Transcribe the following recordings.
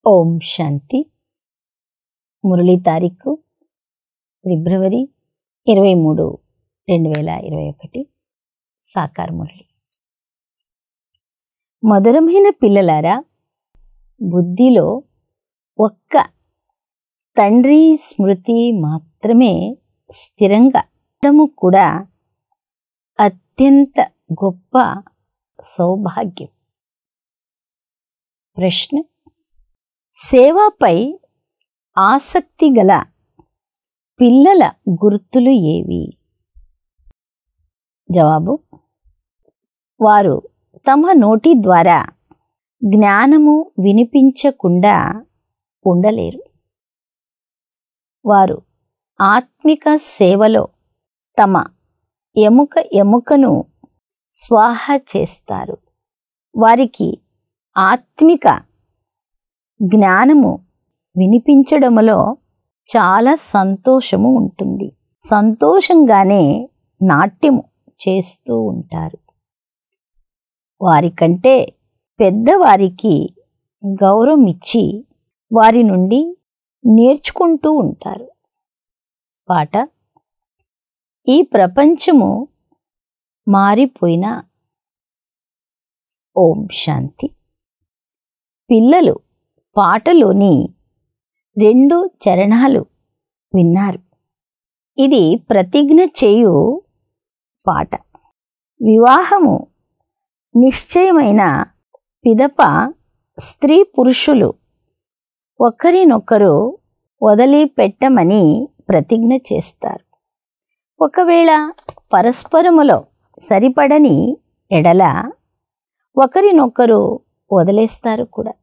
ఓం శాంతి మురళీ తారీఖు ఫిబ్రవరి ఇరవై మూడు రెండు వేల ఇరవై ఒకటి సాకార మురళి మధురమైన పిల్లలారా బుద్ధిలో ఒక్క తండ్రి స్మృతి మాత్రమే స్థిరంగా ఉండడము కూడా అత్యంత గొప్ప సౌభాగ్యం ప్రశ్న సేవాపై ఆసక్తి గల పిల్లల గుర్తులు ఏవి జవాబు వారు తమ నోటి ద్వారా జ్ఞానము వినిపించకుండా ఉండలేరు వారు ఆత్మిక సేవలో తమ ఎముక ఎముకను స్వాహ చేస్తారు వారికి ఆత్మిక జ్ఞానము వినిపించడములో చాలా సంతోషము ఉంటుంది సంతోషంగానే నాట్యము చేస్తూ ఉంటారు వారికంటే పెద్దవారికి గౌరవం ఇచ్చి వారి నుండి నేర్చుకుంటూ ఉంటారు పాట ఈ ప్రపంచము మారిపోయినా ఓం శాంతి పిల్లలు పాటలోని రెండు చరణాలు విన్నారు ఇది ప్రతిజ్ఞ చేయు పాట వివాహము నిశ్చయమైన పిదప స్త్రీ పురుషులు ఒకరినొకరు వదిలిపెట్టమని ప్రతిజ్ఞ చేస్తారు ఒకవేళ పరస్పరములో సరిపడని ఎడల ఒకరినొకరు వదిలేస్తారు కూడా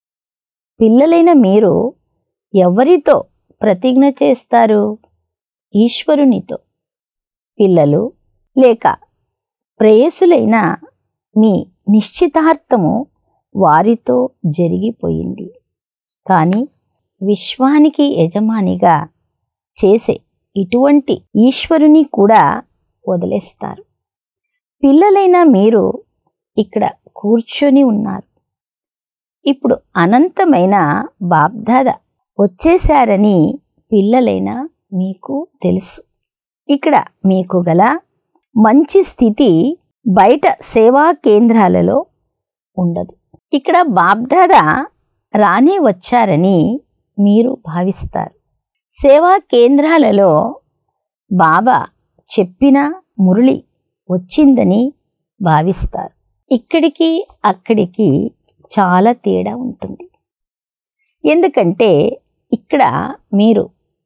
పిల్లలైన మీరు ఎవరితో ప్రతిజ్ఞ చేస్తారు ఈశ్వరునితో పిల్లలు లేక ప్రేయసులైన మీ నిశ్చితార్థము వారితో జరిగిపోయింది కానీ విశ్వానికి యజమానిగా చేసే ఇటువంటి ఈశ్వరుని కూడా వదిలేస్తారు పిల్లలైన మీరు ఇక్కడ కూర్చొని ఉన్నారు ఇప్పుడు అనంతమైన బాబ్దాద వచ్చేశారని పిల్లలైన మీకు తెలుసు ఇక్కడ మీకు గల మంచి స్థితి బయట సేవా కేంద్రాలలో ఉండదు ఇక్కడ బాబ్దాద రానే వచ్చారని మీరు భావిస్తారు సేవా కేంద్రాలలో బాబా చెప్పిన మురళి వచ్చిందని భావిస్తారు ఇక్కడికి అక్కడికి చాలా తేడా ఉంటుంది ఎందుకంటే ఇక్కడ మీరు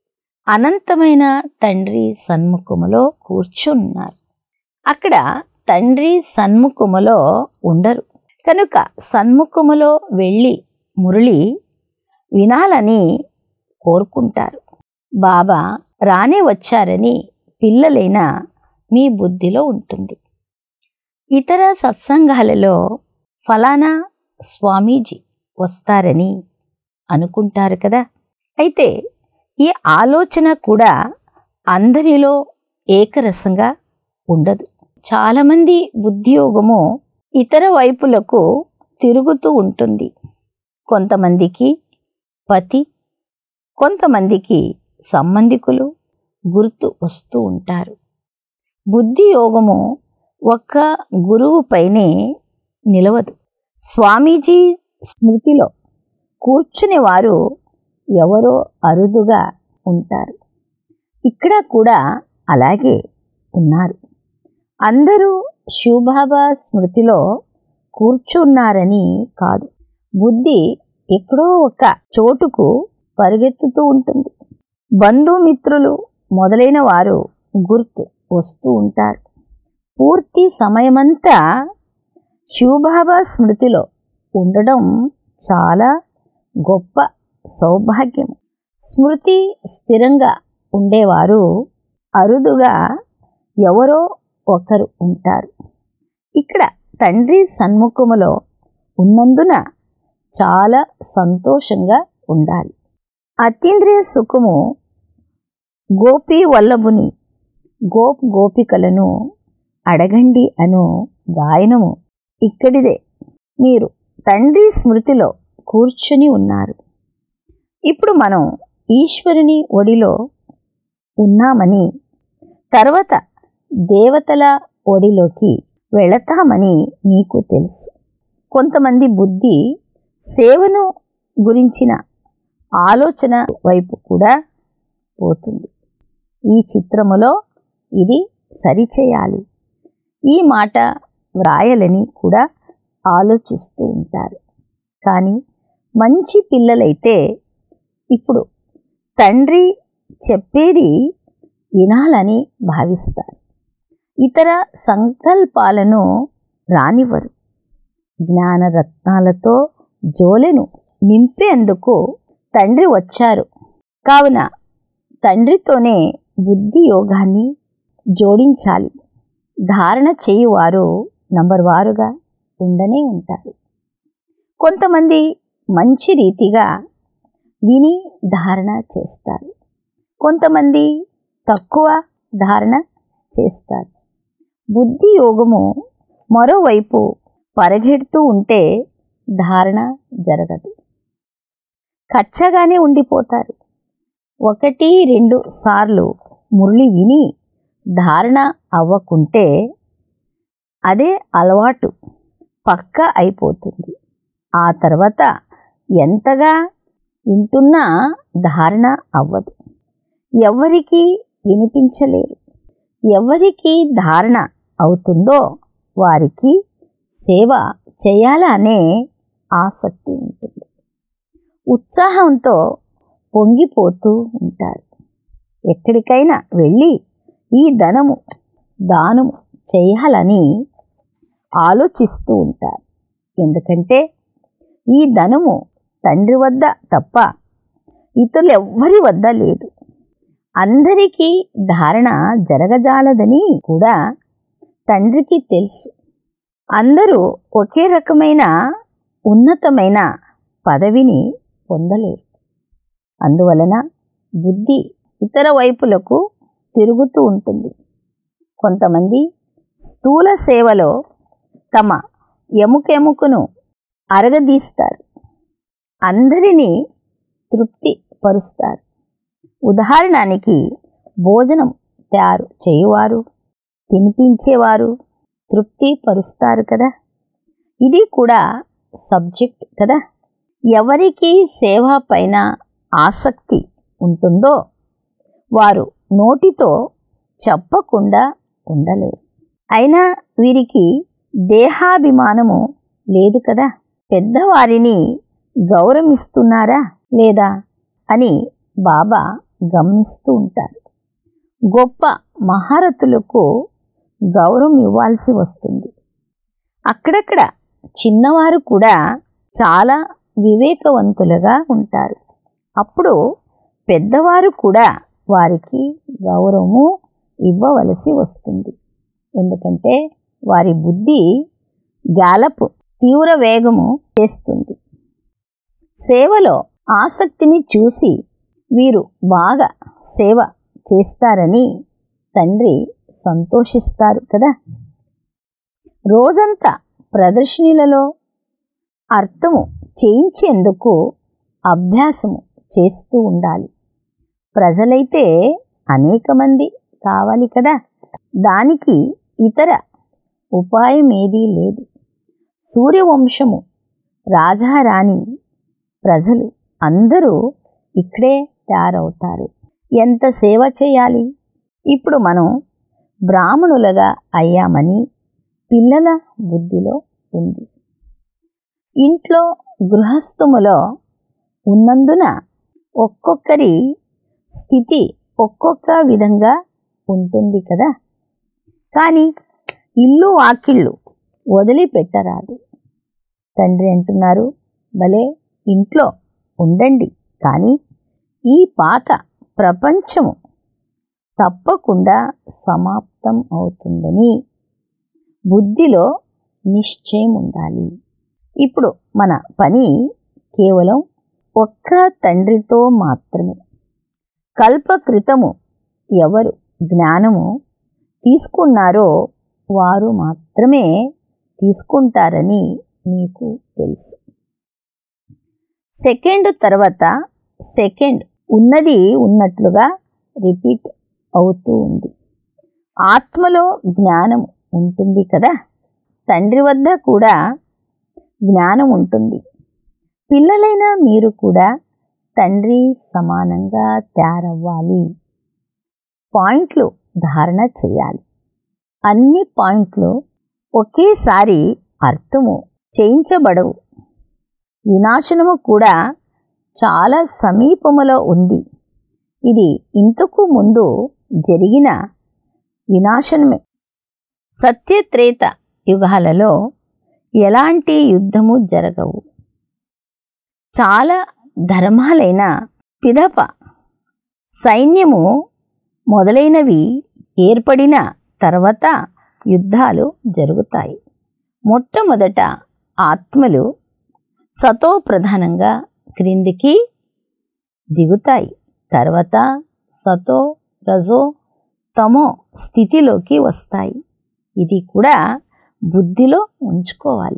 అనంతమైన తండ్రి సన్ముఖములో కూర్చున్నారు అక్కడ తండ్రి సన్ముఖములో ఉండరు కనుక సన్ముఖములో వెళ్ళి మురళి వినాలని కోరుకుంటారు బాబా రానే వచ్చారని పిల్లలైన మీ బుద్ధిలో ఉంటుంది ఇతర సత్సంగాలలో ఫలానా స్వామీజీ వస్తారని అనుకుంటారు కదా అయితే ఈ ఆలోచన కూడా అందరిలో ఏకరసంగా ఉండదు చాలామంది ఉద్యోగము ఇతర వైపులకు తిరుగుతూ ఉంటుంది కొంతమందికి పతి కొంతమందికి సంబంధికులు గుర్తు వస్తూ ఉంటారు బుద్ధి యోగము ఒక్క గురువుపైనే నిలవదు స్వామీజీ స్మృతిలో కూర్చునే వారు ఎవరో అరుదుగా ఉంటారు ఇక్కడ కూడా అలాగే ఉన్నారు అందరూ శివబాబా స్మృతిలో కూర్చున్నారని కాదు బుద్ధి ఎక్కడో ఒక చోటుకు పరిగెత్తుతూ ఉంటుంది బంధుమిత్రులు మొదలైన వారు గుర్తు వస్తూ ఉంటారు పూర్తి సమయమంతా శివబాబా స్మృతిలో ఉండడం చాలా గొప్ప సౌభాగ్యం స్మృతి స్థిరంగా ఉండేవారు అరుదుగా ఎవరో ఒకరు ఉంటారు ఇక్కడ తండ్రి సన్ముఖములో ఉన్నందున చాలా సంతోషంగా ఉండాలి అతీంద్రియ సుఖము గోపీ వల్లభుని గోప్ గోపికలను అడగండి అను గాయనము ఇక్కడిదే మీరు తండ్రి స్మృతిలో కూర్చుని ఉన్నారు ఇప్పుడు మనం ఈశ్వరుని ఒడిలో ఉన్నామని తర్వాత దేవతల ఒడిలోకి వెళతామని మీకు తెలుసు కొంతమంది బుద్ధి సేవను గురించిన ఆలోచన వైపు కూడా పోతుంది ఈ చిత్రములో ఇది సరిచేయాలి ఈ మాట వ్రాయాలని కూడా ఆలోచిస్తూ ఉంటారు కానీ మంచి పిల్లలైతే ఇప్పుడు తండ్రి చెప్పేది వినాలని భావిస్తారు ఇతర సంకల్పాలను రానివ్వరు జ్ఞానరత్నాలతో జోలెను నింపేందుకు తండ్రి వచ్చారు కావున తండ్రితోనే బుద్ధి యోగాన్ని జోడించాలి ధారణ చేయువారు నంబర్ వారుగా ఉండనే ఉంటారు కొంతమంది మంచి రీతిగా విని ధారణ చేస్తారు కొంతమంది తక్కువ ధారణ చేస్తారు బుద్ధి యోగము మరోవైపు పరిగెడుతూ ఉంటే ధారణ జరగదు కచ్చగానే ఉండిపోతారు ఒకటి రెండు సార్లు మురళి విని ధారణ అవ్వకుంటే అదే అలవాటు పక్క అయిపోతుంది ఆ తర్వాత ఎంతగా వింటున్నా ధారణ అవ్వదు ఎవరికి వినిపించలేరు ఎవరికి ధారణ అవుతుందో వారికి సేవ చేయాలనే ఆసక్తి ఉంటుంది ఉత్సాహంతో పొంగిపోతూ ఉంటారు ఎక్కడికైనా వెళ్ళి ఈ ధనము దానము చేయాలని ఆలోచిస్తూ ఉంటారు ఎందుకంటే ఈ ధనము తండ్రి వద్ద తప్ప ఇతరులెవ్వరి వద్ద లేదు అందరికీ ధారణ జరగజాలదని కూడా తండ్రికి తెలుసు అందరూ ఒకే రకమైన ఉన్నతమైన పదవిని పొందలేరు అందువలన బుద్ధి ఇతర వైపులకు తిరుగుతూ ఉంటుంది కొంతమంది స్థూల సేవలో తమ ఎముకెముకను అరగదీస్తారు అందరినీ తృప్తి పరుస్తారు ఉదాహరణకి భోజనం తయారు చేయువారు తినిపించేవారు తృప్తి పరుస్తారు కదా ఇది కూడా సబ్జెక్ట్ కదా ఎవరికి సేవ పైన ఆసక్తి ఉంటుందో వారు నోటితో చెప్పకుండా ఉండలేరు అయినా వీరికి దేహాభిమానము లేదు కదా పెద్దవారిని గౌరవిస్తున్నారా లేదా అని బాబా గమనిస్తూ ఉంటారు గొప్ప మహారథులకు గౌరవం ఇవ్వాల్సి వస్తుంది అక్కడక్కడ చిన్నవారు కూడా చాలా వివేకవంతులుగా ఉంటారు అప్పుడు పెద్దవారు కూడా వారికి గౌరవము ఇవ్వవలసి వస్తుంది ఎందుకంటే వారి బుద్ధి గాలపు తీవ్ర వేగము చేస్తుంది సేవలో ఆసక్తిని చూసి వీరు బాగా సేవ చేస్తారని తండ్రి సంతోషిస్తారు కదా రోజంతా ప్రదర్శనలలో అర్థము చేయించేందుకు అభ్యాసము చేస్తూ ఉండాలి ప్రజలైతే అనేక మంది కావాలి కదా దానికి ఇతర ఉపాయం ఏదీ లేదు సూర్యవంశము రాజారాణి ప్రజలు అందరూ ఇక్కడే తయారవుతారు ఎంత సేవ చేయాలి ఇప్పుడు మనం బ్రాహ్మణులుగా అయ్యామని పిల్లల బుద్ధిలో ఉంది ఇంట్లో గృహస్థములో ఉన్నందున ఒక్కొక్కరి స్థితి ఒక్కొక్క విధంగా ఉంటుంది కదా కానీ ఇల్లు వాకిళ్ళు వదిలిపెట్టరాదు తండ్రి అంటున్నారు భలే ఇంట్లో ఉండండి కానీ ఈ పాత ప్రపంచము తప్పకుండా సమాప్తం అవుతుందని బుద్ధిలో నిశ్చయం ఉండాలి ఇప్పుడు మన పని కేవలం ఒక్క తండ్రితో మాత్రమే కల్పకృతము ఎవరు జ్ఞానము తీసుకున్నారో వారు మాత్రమే తీసుకుంటారని మీకు తెలుసు సెకండ్ తర్వాత సెకండ్ ఉన్నది ఉన్నట్లుగా రిపీట్ అవుతూ ఉంది ఆత్మలో జ్ఞానం ఉంటుంది కదా తండ్రి వద్ద కూడా జ్ఞానం ఉంటుంది పిల్లలైన మీరు కూడా తండ్రి సమానంగా తయారవ్వాలి పాయింట్లు ధారణ చేయాలి అన్ని పాయింట్లు ఒకేసారి అర్థము చేయించబడవు వినాశనము కూడా చాలా సమీపములో ఉంది ఇది ఇంతకు ముందు జరిగిన వినాశనమే సత్యత్రేత యుగాలలో ఎలాంటి యుద్ధము జరగవు చాలా ధర్మాలైన పిదప సైన్యము మొదలైనవి ఏర్పడిన తర్వాత యుద్ధాలు జరుగుతాయి మొట్టమొదట ఆత్మలు సతో ప్రధానంగా క్రిందికి దిగుతాయి తర్వాత సతో రజో తమో స్థితిలోకి వస్తాయి ఇది కూడా బుద్ధిలో ఉంచుకోవాలి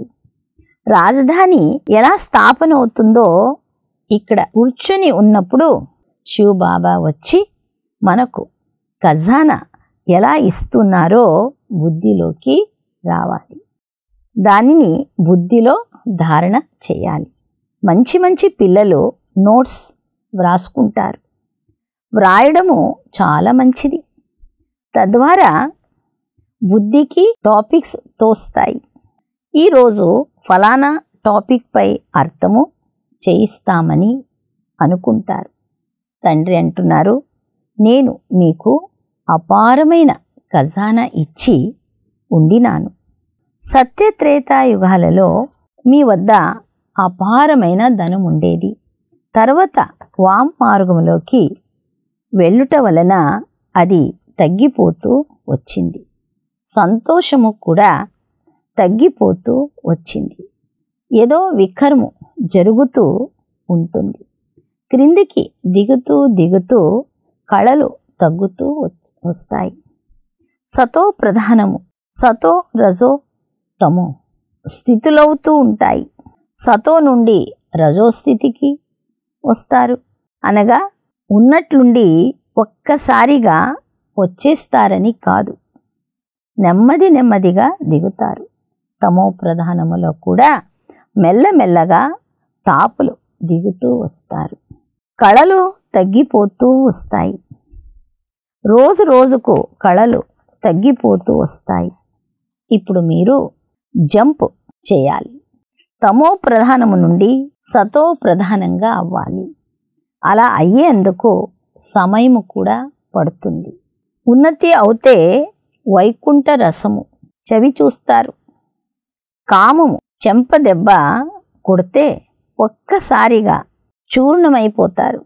రాజధాని ఎలా స్థాపన అవుతుందో ఇక్కడ కూర్చొని ఉన్నప్పుడు శివబాబా వచ్చి మనకు ఖజానా ఎలా ఇస్తున్నారో బుద్ధిలోకి రావాలి దానిని బుద్ధిలో ధారణ చేయాలి మంచి మంచి పిల్లలు నోట్స్ వ్రాసుకుంటారు వ్రాయడము చాలా మంచిది తద్వారా బుద్ధికి టాపిక్స్ తోస్తాయి ఈరోజు ఫలానా టాపిక్పై అర్థము చేయిస్తామని అనుకుంటారు తండ్రి అంటున్నారు నేను మీకు అపారమైన ఖజానా ఇచ్చి ఉండినాను సత్యత్రేతాయుగాలలో మీ వద్ద అపారమైన ధనం ఉండేది తర్వాత వామ్ మార్గంలోకి వెళ్ళుట వలన అది తగ్గిపోతూ వచ్చింది సంతోషము కూడా తగ్గిపోతూ వచ్చింది ఏదో వికర్ము జరుగుతూ ఉంటుంది క్రిందికి దిగుతూ దిగుతూ కళలు తగ్గుతూ వస్తాయి సతో ప్రధానము సతో రజో తమో స్థితులవుతూ ఉంటాయి సతో నుండి రజో స్థితికి వస్తారు అనగా ఉన్నట్లుండి ఒక్కసారిగా వచ్చేస్తారని కాదు నెమ్మది నెమ్మదిగా దిగుతారు తమో ప్రధానములో కూడా మెల్లమెల్లగా తాపులు దిగుతూ వస్తారు కళలు తగ్గిపోతూ వస్తాయి రోజు రోజుకు కళలు తగ్గిపోతూ వస్తాయి ఇప్పుడు మీరు జంప్ చేయాలి తమో ప్రధానము నుండి సతో ప్రధానంగా అవ్వాలి అలా అయ్యేందుకు సమయము కూడా పడుతుంది ఉన్నతి అవుతే వైకుంఠ రసము చవి చూస్తారు కామము చెంప దెబ్బ కొడితే ఒక్కసారిగా చూర్ణమైపోతారు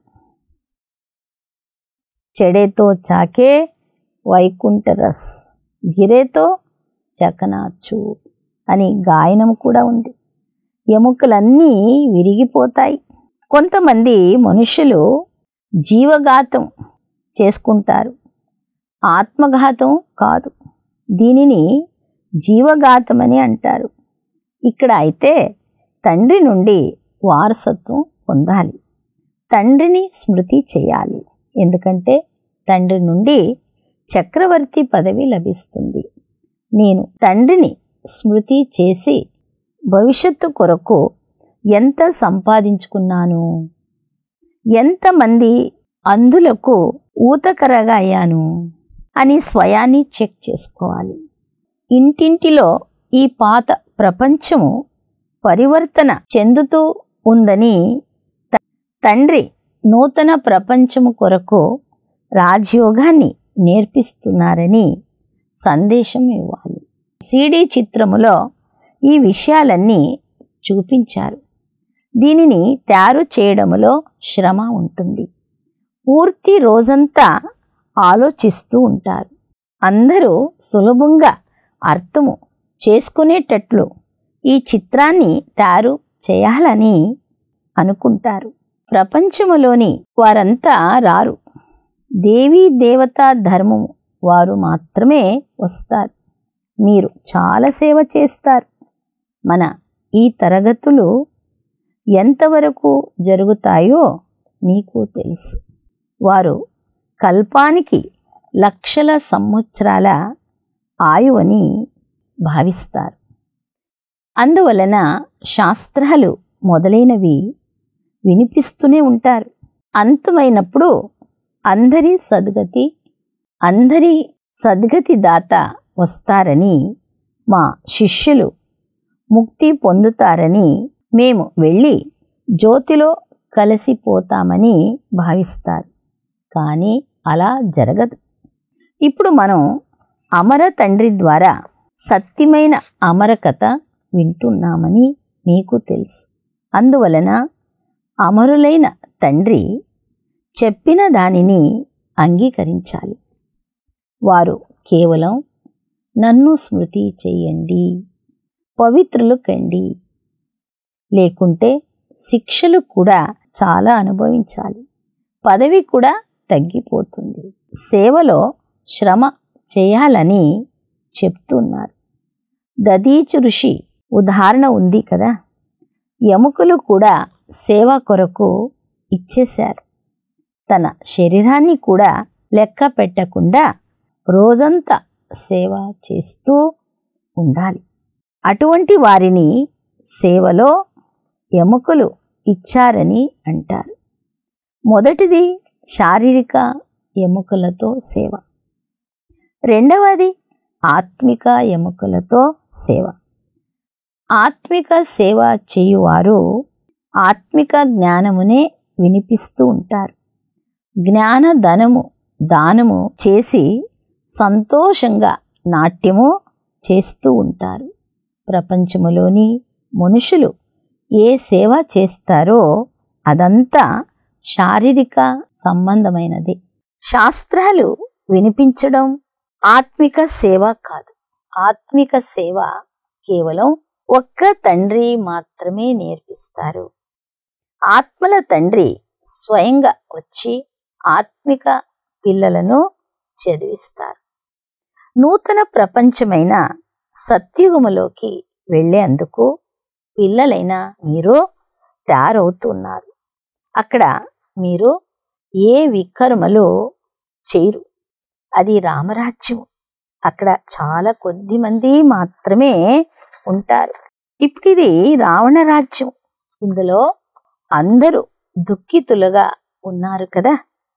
చెడేతో చాకే వైకుంఠ రస్ గిరేతో చకనాచు అని గాయనం కూడా ఉంది ఎముకలన్నీ విరిగిపోతాయి కొంతమంది మనుషులు జీవఘాతం చేసుకుంటారు ఆత్మఘాతం కాదు దీనిని జీవఘాతమని అంటారు ఇక్కడ అయితే తండ్రి నుండి వారసత్వం పొందాలి తండ్రిని స్మృతి చేయాలి ఎందుకంటే తండ్రి నుండి చక్రవర్తి పదవి లభిస్తుంది నేను తండ్రిని స్మృతి చేసి భవిష్యత్తు కొరకు ఎంత సంపాదించుకున్నాను ఎంతమంది అంధులకు ఊతకరగా అయ్యాను అని స్వయాన్ని చెక్ చేసుకోవాలి ఇంటింటిలో ఈ పాత ప్రపంచము పరివర్తన చెందుతూ ఉందని తండ్రి నూతన ప్రపంచము కొరకు రాజయోగాన్ని నేర్పిస్తున్నారని సందేశం ఇవ్వాలి సిడి చిత్రములో ఈ విషయాలన్నీ చూపించారు దీనిని తయారు చేయడములో శ్రమ ఉంటుంది పూర్తి రోజంతా ఆలోచిస్తూ ఉంటారు అందరూ సులభంగా అర్థము చేసుకునేటట్లు ఈ చిత్రాన్ని తయారు చేయాలని అనుకుంటారు ప్రపంచములోని వారంతా రారు దేవీ దేవతా ధర్మము వారు మాత్రమే వస్తారు మీరు చాలా సేవ చేస్తారు మన ఈ తరగతులు ఎంతవరకు జరుగుతాయో మీకు తెలుసు వారు కల్పానికి లక్షల సంవత్సరాల ఆయువని భావిస్తారు అందువలన శాస్త్రాలు మొదలైనవి వినిపిస్తూనే ఉంటారు అంతమైనప్పుడు అందరి సద్గతి అందరి సద్గతి దాత వస్తారని మా శిష్యులు ముక్తి పొందుతారని మేము వెళ్ళి జ్యోతిలో కలిసిపోతామని భావిస్తారు కానీ అలా జరగదు ఇప్పుడు మనం అమర తండ్రి ద్వారా సత్యమైన అమర కథ వింటున్నామని మీకు తెలుసు అందువలన అమరులైన తండ్రి చెప్పిన దానిని అంగీకరించాలి వారు కేవలం నన్ను స్మృతి చేయండి పవిత్రులు కండి లేకుంటే శిక్షలు కూడా చాలా అనుభవించాలి పదవి కూడా తగ్గిపోతుంది సేవలో శ్రమ చేయాలని చెప్తున్నారు దదీచు ఋషి ఉదాహరణ ఉంది కదా ఎముకలు కూడా సేవ కొరకు ఇచ్చేశారు తన శరీరాన్ని కూడా లెక్క పెట్టకుండా రోజంతా సేవ చేస్తూ ఉండాలి అటువంటి వారిని సేవలో ఎముకలు ఇచ్చారని అంటారు మొదటిది శారీరక ఎముకలతో సేవ రెండవది ఆత్మిక ఎముకలతో సేవ ఆత్మిక సేవ చేయువారు ఆత్మిక జ్ఞానమునే వినిపిస్తూ ఉంటారు జ్ఞాన ధనము దానము చేసి సంతోషంగా నాట్యము చేస్తూ ఉంటారు ప్రపంచములోని మనుషులు ఏ సేవ చేస్తారో అదంతా శారీరక సంబంధమైనది శాస్త్రాలు వినిపించడం ఆత్మిక సేవ కాదు ఆత్మిక సేవ కేవలం ఒక్క తండ్రి మాత్రమే నేర్పిస్తారు ఆత్మల తండ్రి స్వయంగా వచ్చి ఆత్మిక పిల్లలను చదివిస్తారు నూతన ప్రపంచమైన సత్యుగములోకి వెళ్ళేందుకు పిల్లలైన మీరు తయారవుతున్నారు అక్కడ మీరు ఏ వికర్మలు చేయరు అది రామరాజ్యం అక్కడ చాలా కొద్ది మంది మాత్రమే ఉంటారు ఇప్పుడు ఇది రావణ రాజ్యం ఇందులో అందరూ దుఃఖితులుగా ఉన్నారు కదా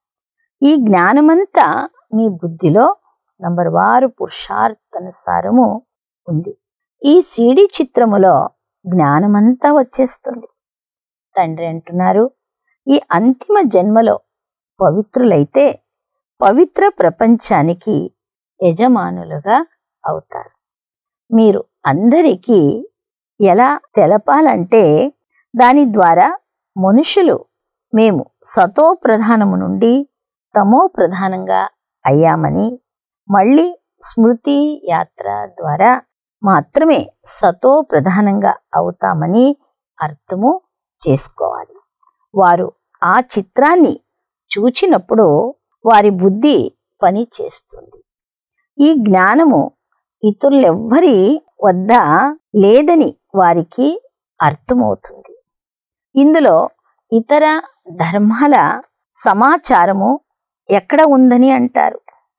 ఈ జ్ఞానమంతా మీ బుద్ధిలో నంబర్ వారు పురుషార్థానుసారము ఉంది ఈ సీడీ చిత్రములో జ్ఞానమంతా వచ్చేస్తుంది తండ్రి అంటున్నారు ఈ అంతిమ జన్మలో పవిత్రులైతే పవిత్ర ప్రపంచానికి యజమానులుగా అవుతారు మీరు అందరికీ ఎలా తెలపాలంటే దాని ద్వారా మనుషులు మేము సతో ప్రధానము నుండి తమో ప్రధానంగా అయ్యామని మళ్ళీ స్మృతి యాత్ర ద్వారా మాత్రమే సతో ప్రధానంగా అవుతామని అర్థము చేసుకోవాలి వారు ఆ చిత్రాన్ని చూచినప్పుడు వారి బుద్ధి పని చేస్తుంది ఈ జ్ఞానము ఇతరులెవ్వరి వద్ద లేదని వారికి అర్థమవుతుంది ఇందులో ఇతర ధర్మాల సమాచారము ఎక్కడ ఉందని అంటారు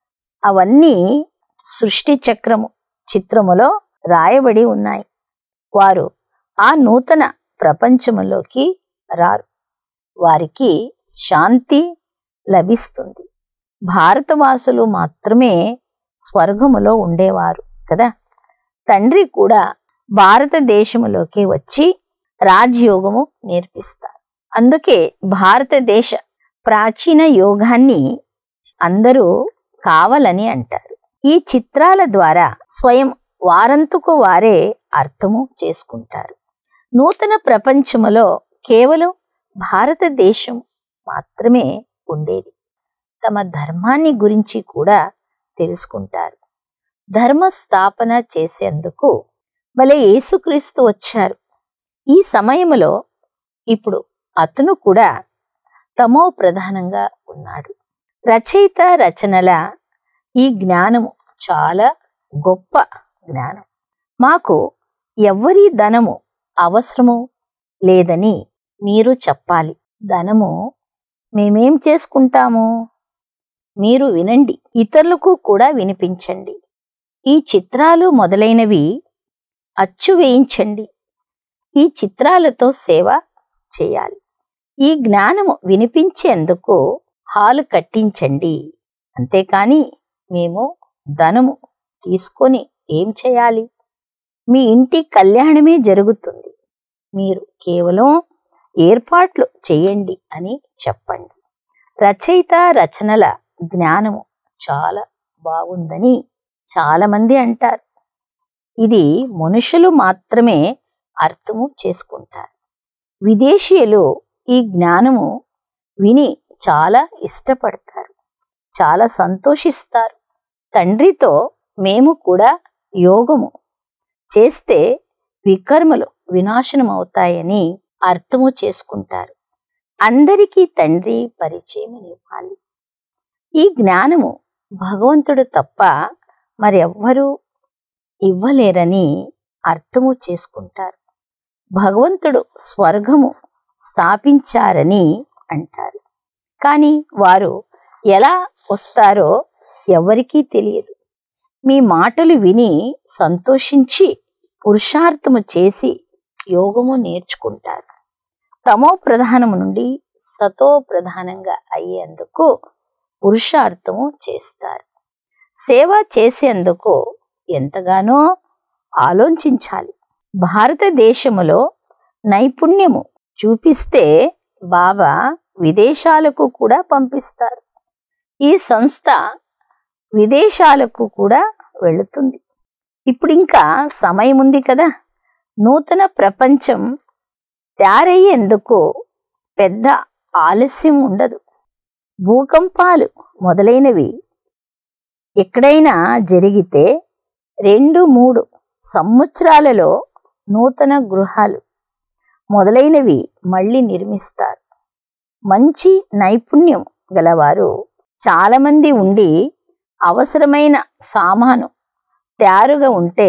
అవన్నీ సృష్టి చక్రము చిత్రములో రాయబడి ఉన్నాయి వారు ఆ నూతన ప్రపంచములోకి రారు వారికి శాంతి లభిస్తుంది భారతవాసులు మాత్రమే స్వర్గములో ఉండేవారు కదా తండ్రి కూడా భారతదేశములోకి వచ్చి రాజయోగము నేర్పిస్తారు అందుకే భారతదేశ ప్రాచీన యోగాన్ని అందరూ కావాలని అంటారు ఈ చిత్రాల ద్వారా స్వయం వారంతుకు వారే అర్థము చేసుకుంటారు నూతన ప్రపంచములో కేవలం భారతదేశం మాత్రమే ఉండేది తమ ధర్మాన్ని గురించి కూడా తెలుసుకుంటారు ధర్మ స్థాపన చేసేందుకు భలే యేసుక్రీస్తు వచ్చారు ఈ సమయంలో ఇప్పుడు అతను కూడా తమో ప్రధానంగా ఉన్నాడు రచయిత రచనల ఈ జ్ఞానము చాలా గొప్ప జ్ఞానం మాకు ఎవ్వరి ధనము అవసరము లేదని మీరు చెప్పాలి ధనము మేమేం చేసుకుంటాము మీరు వినండి ఇతరులకు కూడా వినిపించండి ఈ చిత్రాలు మొదలైనవి అచ్చు వేయించండి ఈ చిత్రాలతో సేవ చేయాలి ఈ జ్ఞానము వినిపించేందుకు హాలు కట్టించండి అంతేకాని మేము ధనము తీసుకొని ఏం చేయాలి మీ ఇంటి కళ్యాణమే జరుగుతుంది మీరు కేవలం ఏర్పాట్లు చేయండి అని చెప్పండి రచయిత రచనల జ్ఞానము చాలా బాగుందని చాలామంది అంటారు ఇది మనుషులు మాత్రమే అర్థము చేసుకుంటారు విదేశీయులు ఈ జ్ఞానము విని చాలా ఇష్టపడతారు చాలా సంతోషిస్తారు తండ్రితో మేము కూడా యోగము చేస్తే వికర్మలు వినాశనం అవుతాయని అర్థము చేసుకుంటారు అందరికీ తండ్రి పరిచయం ఇవ్వాలి ఈ జ్ఞానము భగవంతుడు తప్ప మరెవ్వరూ ఇవ్వలేరని అర్థము చేసుకుంటారు భగవంతుడు స్వర్గము స్థాపించారని అంటారు కానీ వారు ఎలా వస్తారో ఎవరికీ తెలియదు మీ మాటలు విని సంతోషించి పురుషార్థము చేసి యోగము నేర్చుకుంటారు తమో ప్రధానము నుండి సతో ప్రధానంగా అయ్యేందుకు పురుషార్థము చేస్తారు సేవ చేసేందుకు ఎంతగానో ఆలోచించాలి భారతదేశములో నైపుణ్యము చూపిస్తే బాబా విదేశాలకు కూడా పంపిస్తారు ఈ సంస్థ విదేశాలకు కూడా వెళుతుంది ఇప్పుడు ఇంకా సమయం ఉంది కదా నూతన ప్రపంచం తయారయ్యేందుకు పెద్ద ఆలస్యం ఉండదు భూకంపాలు మొదలైనవి ఎక్కడైనా జరిగితే రెండు మూడు సంవత్సరాలలో నూతన గృహాలు మొదలైనవి మళ్ళీ నిర్మిస్తారు మంచి నైపుణ్యం గలవారు చాలామంది ఉండి అవసరమైన సామాను తయారుగా ఉంటే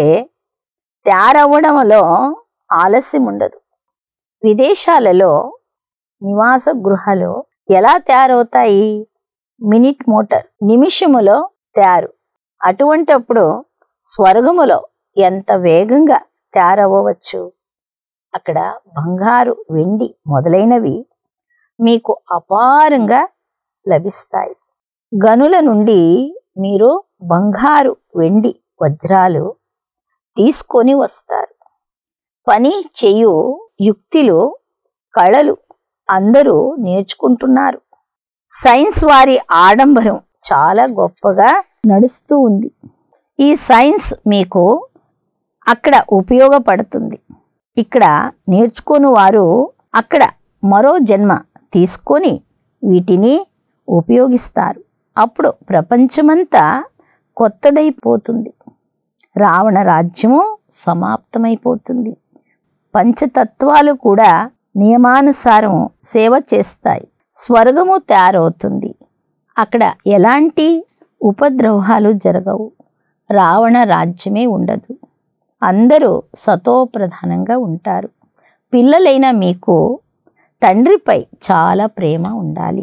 తయారవ్వడంలో ఆలస్యం ఉండదు విదేశాలలో నివాస గృహాలు ఎలా తయారవుతాయి మినిట్ మోటార్ నిమిషములో తయారు అటువంటప్పుడు స్వర్గములో ఎంత వేగంగా తయారవ్వవచ్చు అక్కడ బంగారు వెండి మొదలైనవి మీకు అపారంగా లభిస్తాయి గనుల నుండి మీరు బంగారు వెండి వజ్రాలు తీసుకొని వస్తారు పని చేయు యుక్తిలు కళలు అందరూ నేర్చుకుంటున్నారు సైన్స్ వారి ఆడంబరం చాలా గొప్పగా నడుస్తూ ఉంది ఈ సైన్స్ మీకు అక్కడ ఉపయోగపడుతుంది ఇక్కడ నేర్చుకోని వారు అక్కడ మరో జన్మ తీసుకొని వీటిని ఉపయోగిస్తారు అప్పుడు ప్రపంచమంతా కొత్తదైపోతుంది రావణ రాజ్యము సమాప్తమైపోతుంది పంచతత్వాలు కూడా నియమానుసారం సేవ చేస్తాయి స్వర్గము తయారవుతుంది అక్కడ ఎలాంటి ఉపద్రవాలు జరగవు రావణ రాజ్యమే ఉండదు అందరూ సతో ప్రధానంగా ఉంటారు పిల్లలైన మీకు తండ్రిపై చాలా ప్రేమ ఉండాలి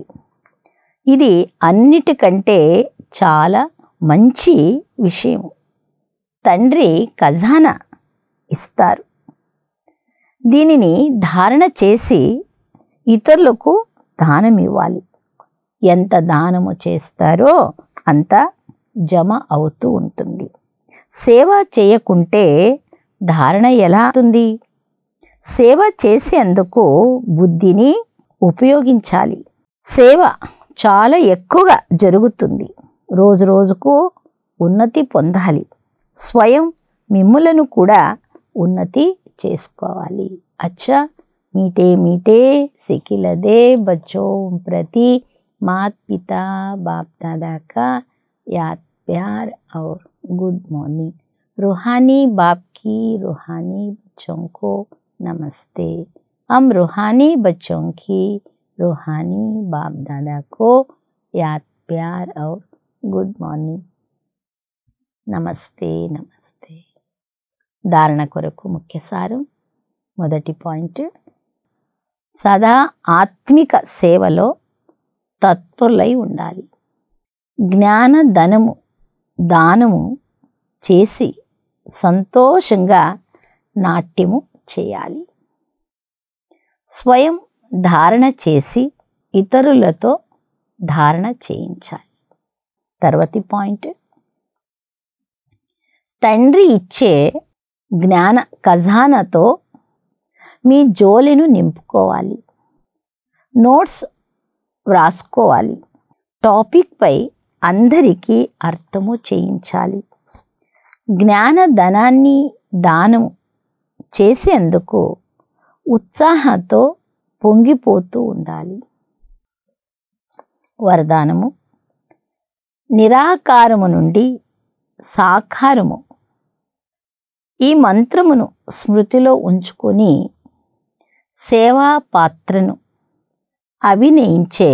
ఇది అన్నిటికంటే చాలా మంచి విషయం తండ్రి ఖజానా ఇస్తారు దీనిని ధారణ చేసి ఇతరులకు దానం ఇవ్వాలి ఎంత దానము చేస్తారో అంత జమ అవుతూ ఉంటుంది సేవ చేయకుంటే ధారణ ఎలా అవుతుంది సేవ చేసేందుకు బుద్ధిని ఉపయోగించాలి సేవ చాలా ఎక్కువగా జరుగుతుంది రోజు రోజుకు ఉన్నతి పొందాలి స్వయం మిమ్ములను కూడా ఉన్నతి చేసుకోవాలి అచ్చా मीठे मीठे सिखिलदे बच्चों प्रति मात पिता बाप दादा का याद प्यार और गुड मॉर्निंग रूहानी बाप की रूहानी बच्चों को नमस्ते हम रूहानी बच्चों की रूहानी बाप दादा को याद प्यार और गुड मॉर्निंग నమస్తే నమస్తే ధారణ కొరకు ముఖ్య సారం మొదటి పాయింట్ సదా ఆత్మిక సేవలో తత్పరులై ఉండాలి జ్ఞాన ధనము దానము చేసి సంతోషంగా నాట్యము చేయాలి స్వయం ధారణ చేసి ఇతరులతో ధారణ చేయించాలి తర్వాతి పాయింట్ తండ్రి ఇచ్చే జ్ఞాన ఖజానాతో మీ జోలెను నింపుకోవాలి నోట్స్ వ్రాసుకోవాలి టాపిక్పై అందరికీ అర్థము చేయించాలి జ్ఞాన ధనాన్ని దానము చేసేందుకు ఉత్సాహంతో పొంగిపోతూ ఉండాలి వరదానము నిరాకారము నుండి సాకారము ఈ మంత్రమును స్మృతిలో ఉంచుకొని సేవా పాత్రను అభినయించే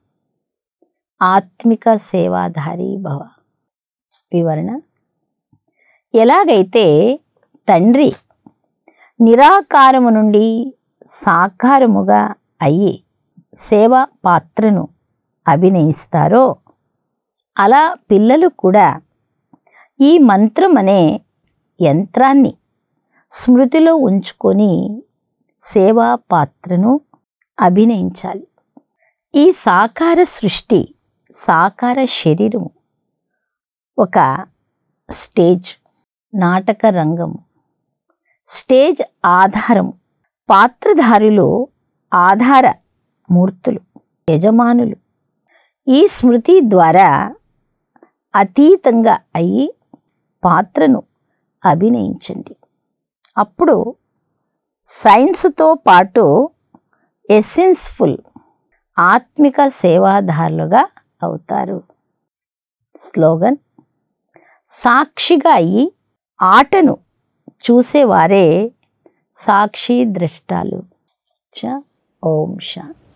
ఆత్మిక సేవాధారి భవ వివరణ ఎలాగైతే తండ్రి నిరాకారము నుండి సాకారముగా అయ్యి సేవా పాత్రను అభినయిస్తారో అలా పిల్లలు కూడా ఈ మంత్రం అనే యంత్రాన్ని స్మృతిలో ఉంచుకొని సేవా పాత్రను అభినయించాలి ఈ సాకార సృష్టి సాకార శరీరము ఒక స్టేజ్ నాటక రంగము స్టేజ్ ఆధారము పాత్రధారులు ఆధార మూర్తులు యజమానులు ఈ స్మృతి ద్వారా అతీతంగా అయ్యి పాత్రను అభినయించండి అప్పుడు సైన్స్తో పాటు ఎసెన్స్ఫుల్ ఆత్మిక సేవాదారులుగా అవుతారు స్లోగన్ సాక్షిగా అయ్యి ఆటను చూసేవారే సాక్షి ద్రష్టాలు చ ఓం శాంతి